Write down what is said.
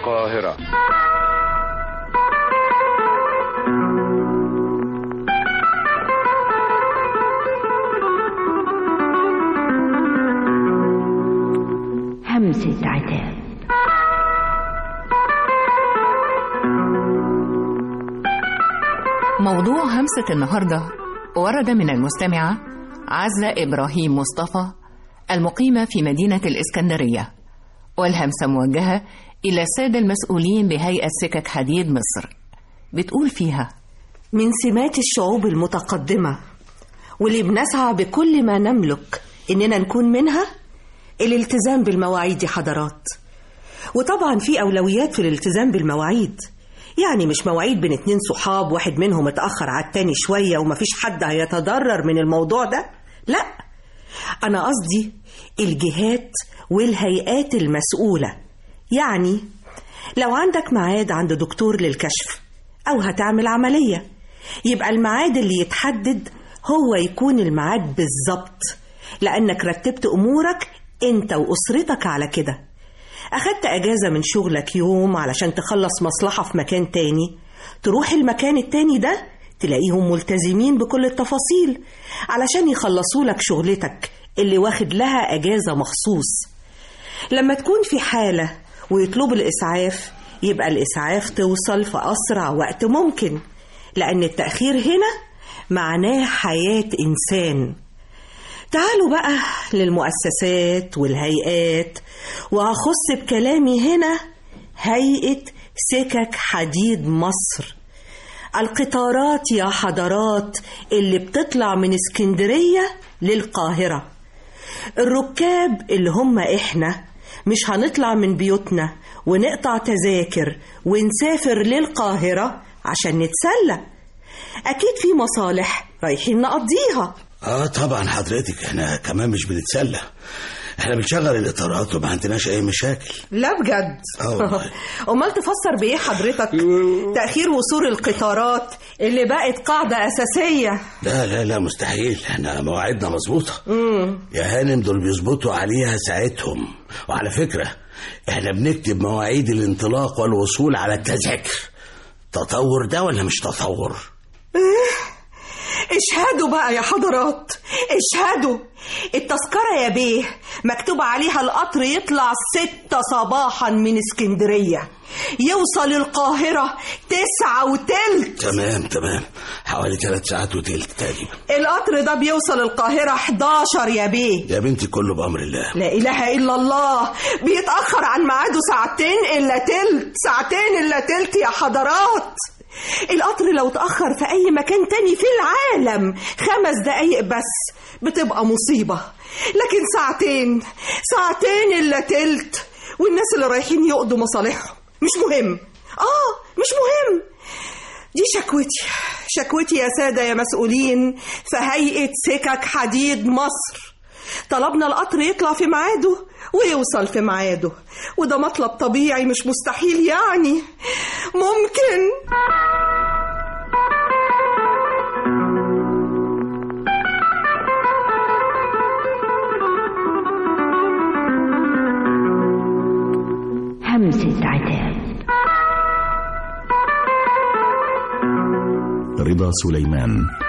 القاهرة همسة عتاب موضوع همسة النهاردة ورد من المستمعة عزة إبراهيم مصطفى المقيمة في مدينة الإسكندرية والهمسة موجهة إلى السادة المسؤولين بهيئة سكك حديد مصر بتقول فيها من سمات الشعوب المتقدمة واللي بنسعى بكل ما نملك إننا نكون منها الالتزام بالمواعيد يا حضرات وطبعا في أولويات في الالتزام بالمواعيد يعني مش مواعيد بين اتنين صحاب واحد منهم اتأخر على التاني شوية ومفيش حد هيتضرر من الموضوع ده لا أنا قصدي الجهات والهيئات المسؤولة يعني لو عندك ميعاد عند دكتور للكشف أو هتعمل عملية يبقى الميعاد اللي يتحدد هو يكون الميعاد بالظبط لأنك رتبت أمورك أنت وأسرتك على كده أخدت أجازة من شغلك يوم علشان تخلص مصلحة في مكان تاني تروح المكان التاني ده تلاقيهم ملتزمين بكل التفاصيل علشان يخلصوا لك شغلتك اللي واخد لها أجازة مخصوص لما تكون في حالة ويطلبوا الإسعاف يبقى الإسعاف توصل في أسرع وقت ممكن لأن التأخير هنا معناه حياة إنسان تعالوا بقى للمؤسسات والهيئات وهخص بكلامي هنا هيئة سكك حديد مصر القطارات يا حضرات اللي بتطلع من اسكندرية للقاهرة الركاب اللي هم احنا مش هنطلع من بيوتنا ونقطع تذاكر ونسافر للقاهرة عشان نتسلى أكيد في مصالح رايحين نقضيها اه طبعا حضرتك احنا كمان مش بنتسلى احنا بنشغل الاطارات وما عندناش اي مشاكل لا بجد اه والله. امال تفسر بايه حضرتك تاخير وصول القطارات اللي بقت قاعده اساسيه لا لا لا مستحيل احنا مواعيدنا مظبوطه يا هانم دول بيظبطوا عليها ساعتهم وعلى فكره احنا بنكتب مواعيد الانطلاق والوصول على التذاكر تطور ده ولا مش تطور اشهدوا بقى يا حضرات اشهدوا التذكرة يا بيه مكتوب عليها القطر يطلع ستة صباحا من اسكندرية يوصل القاهرة تسعة وتلت تمام تمام حوالي ثلاث ساعات وتلت تقريبا القطر ده بيوصل القاهرة 11 يا بيه يا بنتي كله بأمر الله لا إله إلا الله بيتأخر عن ميعاده ساعتين إلا تلت ساعتين إلا تلت يا حضرات القطر لو اتأخر في أي مكان تاني في العالم خمس دقايق بس بتبقى مصيبة لكن ساعتين ساعتين إلا تلت والناس اللي رايحين يقضوا مصالحهم مش مهم آه مش مهم دي شكوتي شكوتي يا سادة يا مسؤولين في هيئة سكك حديد مصر طلبنا القطر يطلع في ميعاده ويوصل في ميعاده وده مطلب طبيعي مش مستحيل يعني ممكن همسة عتاب رضا سليمان